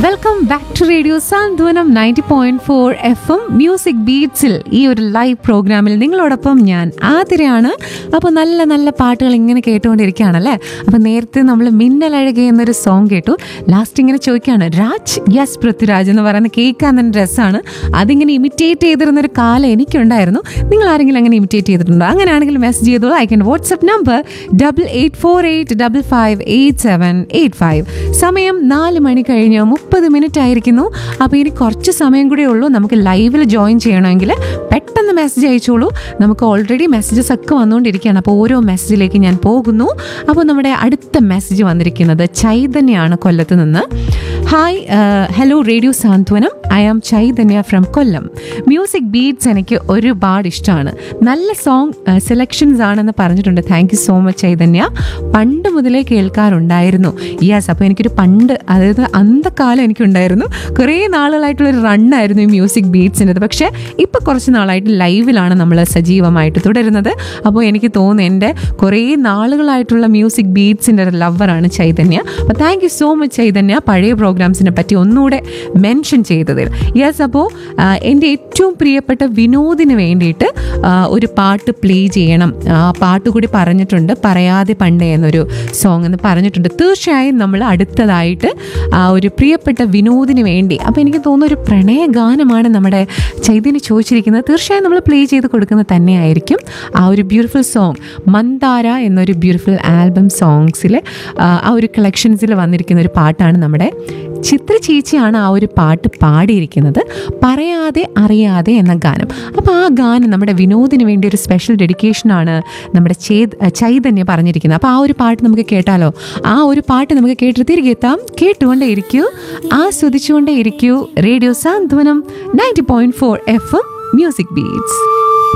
welcome back to radio Santhwanam ninety point four F M music ബീറ്റ്സിൽ ഈ ഒരു live പ്രോഗ്രാമിൽ നിങ്ങളോടൊപ്പം ഞാൻ ആതിരയാണ് അപ്പോൾ നല്ല നല്ല പാട്ടുകൾ ഇങ്ങനെ കേട്ടുകൊണ്ടിരിക്കുകയാണല്ലേ അപ്പോൾ നേരത്തെ നമ്മൾ മിന്നലഴകെ എന്നൊരു സോങ് കേട്ടു ലാസ്റ്റ് ഇങ്ങനെ ചോദിക്കുകയാണ് രാജ് യെസ് പൃഥ്വിരാജ് എന്ന് പറയുന്ന കേൾക്കാൻ തന്നെ രസമാണ് അതിങ്ങനെ ഇമിറ്റേറ്റ് ചെയ്തിരുന്നൊരു കാലം എനിക്കുണ്ടായിരുന്നു നിങ്ങൾ ആരെങ്കിലും അങ്ങനെ ഇമിറ്റേറ്റ് ചെയ്തിട്ടുണ്ടോ അങ്ങനെയാണെങ്കിൽ മെസ്സേജ് ചെയ്തോളൂ അയക്കേണ്ട WhatsApp number double eight four eight double five eight seven eight five സമയം നാല് മണി കഴിഞ്ഞ് മുപ്പത് മിനിറ്റ് ആയിരിക്കുന്നു അപ്പോൾ ഇനി കുറച്ച് സമയം കൂടെ ഉള്ളൂ നമുക്ക് ലൈവിൽ ജോയിൻ ചെയ്യണമെങ്കിൽ പെട്ടെന്ന് മെസ്സേജ് അയച്ചോളൂ നമുക്ക് ഓൾറെഡി മെസ്സേജസ് ഒക്കെ വന്നുകൊണ്ടിരിക്കുകയാണ് അപ്പോൾ ഓരോ മെസ്സേജിലേക്ക് ഞാൻ പോകുന്നു അപ്പോൾ നമ്മുടെ അടുത്ത മെസ്സേജ് വന്നിരിക്കുന്നത് ചൈതന്യാണ് കൊല്ലത്ത് നിന്ന് hi hello radio Santhwanam I am Chaitanya from Kollam music beats എനിക്ക് ഒരുപാട് ഇഷ്ടമാണ് നല്ല സോങ് സെലക്ഷൻസ് ആണെന്ന് പറഞ്ഞിട്ടുണ്ട് thank you so much Chaitanya പണ്ട് മുതലേ കേൾക്കാറുണ്ടായിരുന്നു യെസ് അപ്പോൾ എനിക്കൊരു പണ്ട് അതായത് അന്തക്കാലം എനിക്കുണ്ടായിരുന്നു കുറേ നാളുകളായിട്ടുള്ളൊരു റണ്ണായിരുന്നു ഈ മ്യൂസിക് ബീറ്റ്സിൻ്റെത് പക്ഷേ ഇപ്പോൾ കുറച്ച് നാളായിട്ട് ലൈവിലാണ് നമ്മൾ സജീവമായിട്ട് തുടരുന്നത് അപ്പോൾ എനിക്ക് തോന്നുന്നു എൻ്റെ കുറേ നാളുകളായിട്ടുള്ള മ്യൂസിക് ബീറ്റ്സിൻ്റെ ഒരു ലവറാണ് ചൈതന്യ അപ്പോൾ thank you so much Chaitanya പഴയ പ്രോഗ്രാംസിനെ പറ്റി ഒന്നുകൂടെ മെൻഷൻ ചെയ്തതിൽ യെസ് അപ്പോൾ എൻ്റെ ഏറ്റവും പ്രിയപ്പെട്ട വിനോദിന് വേണ്ടിയിട്ട് ആ, ഒരു പാട്ട് പ്ലേ ചെയ്യണം ആ പാട്ട് കൂടി പറഞ്ഞിട്ടുണ്ട് പറയാതെ പണ്ടേ എന്നൊരു സോങ് എന്ന് പറഞ്ഞിട്ടുണ്ട് തീർച്ചയായും നമ്മൾ അടുത്തതായിട്ട് ആ ഒരു പ്രിയപ്പെട്ട വിനോദിന് വേണ്ടി അപ്പോൾ എനിക്ക് തോന്നുന്നു ഒരു പ്രണയഗാനമാണ് നമ്മുടെ ചൈതന്യ ചോദിച്ചിരിക്കുന്നത് തീർച്ചയായും നമ്മൾ പ്ലേ ചെയ്ത് കൊടുക്കുന്നത് തന്നെയായിരിക്കും ആ ഒരു ബ്യൂട്ടിഫുൾ സോങ് മന്ദാര എന്നൊരു ബ്യൂട്ടിഫുൾ ആൽബം സോങ്സിലെ ആ ഒരു കളക്ഷൻസിൽ വന്നിരിക്കുന്ന ഒരു പാട്ടാണ് നമ്മുടെ ചിത്ര ചേച്ചിയാണ് ആ ഒരു പാട്ട് പാടിയിരിക്കുന്നത് പറയാതെ അറിയാതെ എന്ന ഗാനം അപ്പോൾ ആ ഗാനം നമ്മുടെ വിനോദിന് വേണ്ടി ഒരു സ്പെഷ്യൽ ഡെഡിക്കേഷനാണ് നമ്മുടെ ചേത് ചൈതന്യ പറഞ്ഞിരിക്കുന്നത് അപ്പോൾ ആ ഒരു പാട്ട് നമുക്ക് കേട്ടാലോ ആ ഒരു പാട്ട് നമുക്ക് കേട്ട് തിരികെ എത്താം കേട്ടുകൊണ്ടേ ഇരിക്കൂ ആസ്വദിച്ചുകൊണ്ടേ ഇരിക്കൂ radio Santhwanam ninety point four F M music beats